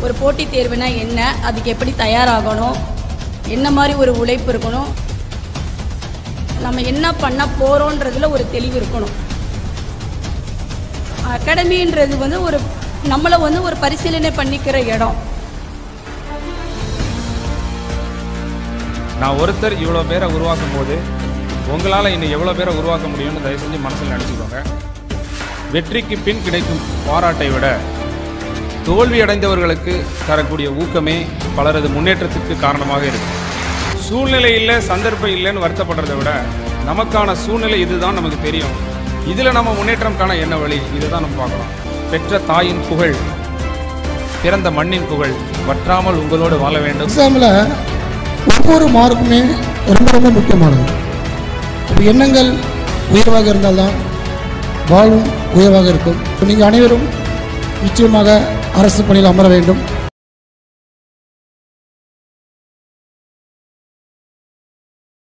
ஒரு போட்டித் தேர்வுனா என்ன அதுக்கு எப்படி தயாராகணும் என்ன மாதிரி ஒரு உழைப்பு இருக்கணும் நம்ம என்ன பண்ண போகிறோன்றதுல ஒரு தெளிவு இருக்கணும் அகாடமின்றது வந்து ஒரு நம்மளை வந்து ஒரு பரிசீலனை பண்ணிக்கிற இடம் நான் ஒருத்தர் இவ்வளோ பேரை உருவாக்கும் போது உங்களால் இன்னும் எவ்வளோ பேரை உருவாக்க முடியும்னு தயவு செஞ்சு மனசில் நினச்சிக்கோங்க வெற்றிக்கு பின் கிடைக்கும் பாராட்டை விட தோல்வி அடைந்தவர்களுக்கு தரக்கூடிய ஊக்கமே பலரது முன்னேற்றத்துக்கு காரணமாக இருக்கும் சூழ்நிலை இல்லை சந்தர்ப்பம் இல்லைன்னு வருத்தப்படுறதை விட நமக்கான சூழ்நிலை இதுதான் நமக்கு தெரியும் இதில் நம்ம முன்னேற்றம் காண என்ன வழி இதுதான் நம்ம பார்க்கலாம் பெற்ற தாயின் புகழ் பிறந்த மண்ணின் புகழ் வற்றாமல் உங்களோடு வாழ வேண்டும் எக்ஸாமில் ஒவ்வொரு மார்க்குமே ரொம்ப ரொம்ப முக்கியமானது இப்போ எண்ணங்கள் உயர்வாக இருந்தால்தான் வாழ்வும் உயர்வாக இருக்கும் நீங்கள் அனைவரும் நிச்சயமாக அரசு பணியில் அமர வேண்டும்